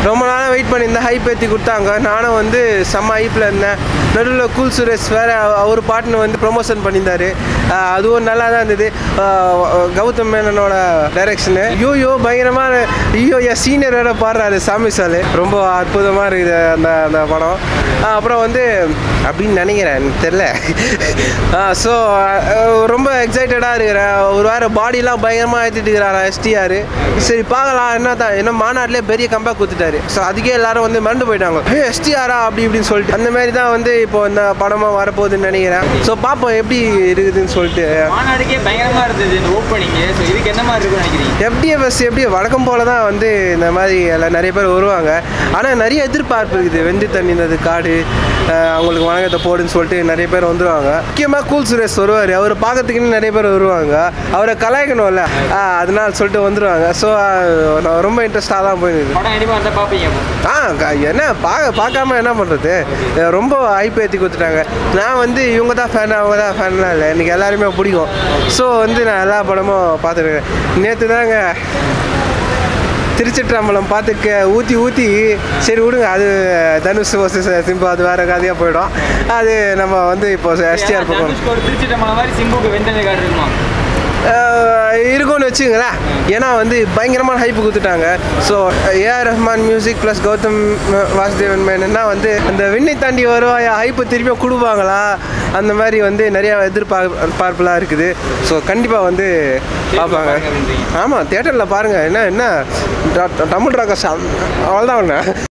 ரொம்ப நாளாக வெயிட் பண்ணியிருந்தேன் ஹைப் ஏற்றி கொடுத்தாங்க நானும் வந்து செம்ம ஹைப்பில் இருந்தேன் நடுவில் கூல் சுரேஷ் வேறு அவர் பாட்டுன்னு வந்து ப்ரொமோஷன் பண்ணியிருந்தாரு ஆஹ் அதுவும் நல்லா தான் இருந்தது ஆஹ் கௌதம் மேனனோட டைரக்ஷனு ஐயோ யோ பயங்கரமான ஐயோ என் சீனியர் வேற பாடுறாரு சாமி சாலு ரொம்ப அற்புதமாக இருக்குது அந்த அந்த படம் ஆஹ் அப்புறம் வந்து அப்படின்னு நினைக்கிறேன் எனக்கு தெரில ஸோ ரொம்ப எக்ஸைட்டடாக இருக்கிறேன் ஒரு வேறு பாடிலாம் பயங்கரமாக ஏற்றிட்டு இருக்கிறாரா எஸ்டிஆர் சரி பார்க்கலாம் என்ன தான் என்ன மாநாட்டிலே பெரிய கம்பேக் கொடுத்துட்டாரு ஸோ அதுக்கே எல்லாரும் வந்து மறந்து போயிட்டாங்க ஏ எஸ்டிஆரா அப்படி இப்படின்னு சொல்லிட்டு அந்த மாதிரி தான் வந்து இப்போ இந்த படமாக வரப்போகுதுன்னு நினைக்கிறேன் ஸோ பார்ப்போம் எப்படி இருக்குதுன்னு சொல்லிட்டு மாநாடுக்கே பயங்கரமா இருந்தது இந்த ஓப்பனிங் ஸோ இதுக்கு என்ன மாதிரி இருக்கும்னு நினைக்கிறீங்க எஃப்டிஎஃப்எஸ் எப்படி வழக்கம் போல தான் வந்து இந்த மாதிரி எல்லாம் நிறைய பேர் வருவாங்க ஆனால் நிறைய எதிர்பார்ப்பு இருக்குது வெந்து தண்ணினது காடு அஹ் அவங்களுக்கு வணக்கத்தை போடுன்னு சொல்லிட்டு நிறைய பேர் வந்துருவாங்க முக்கியமாக கூல் சுரேஷ் வருவார் அவர் பார்க்கறதுக்குன்னு நிறைய பேர் வருவாங்க அவரை கலாய்க்கணும்ல அஹ் அதனால சொல்லிட்டு வந்துருவாங்க ஸோ நான் ரொம்ப இன்ட்ரெஸ்டாக தான் போயிருக்குது படம் கண்டிப்பா வந்தா பாப்பீங்க அப்போ ஆ க- என்ன பார்க்க பார்க்காம என்ன பண்ணுறது ரொம்ப ஹைப் ஏற்றி கொடுத்துட்டாங்க நான் வந்து இவங்க தான் ஃபேன் அவங்க தான் ஃபேன்லாம் இல்லை எனக்கு எல்லாருமே பிடிக்கும் ஸோ வந்து நான் எல்லா படமும் பார்த்துருக்கேன் நேற்று தாங்க திருச்சிற்றம்பலம் பார்த்து க ஊற்றி ஊற்றி சரி விடுங்க அது தனுஷ் வர்சஸ் சிம்பு அது வேறு கதையாக போயிடும் அது நம்ம வந்து இப்போ எஸ்டிஆர் பக்கம் தனுஷ்க்கு ஒரு திருச்சிட்ட மாதிரி சிம்புக்கு வெந்தன கார்டு இருக்குமா ஆஹ் இருக்கும்னு வச்சுங்களேன் ஏன்னா வந்து பயங்கரமான ஹைப் கொடுத்துட்டாங்க so A R Rahman music plus Gautham Vasudevan மேனன்னா வந்து அந்த விண்ணை தாண்டி வருவாயா ஹைப்பு திருப்பி கொடுப்பாங்களா அந்த மாதிரி வந்து நிறையா எதிர்பார்ப்புலாம் இருக்குது ஸோ கண்டிப்பாக வந்து பார்ப்பாங்க பாருங்க அப்படின்றீங்க. ஆமாம் தேட்டரில் பாருங்கள் என்ன என்ன ட- தமிழ் ராக்கா அவ்வளோதான் ஒன்று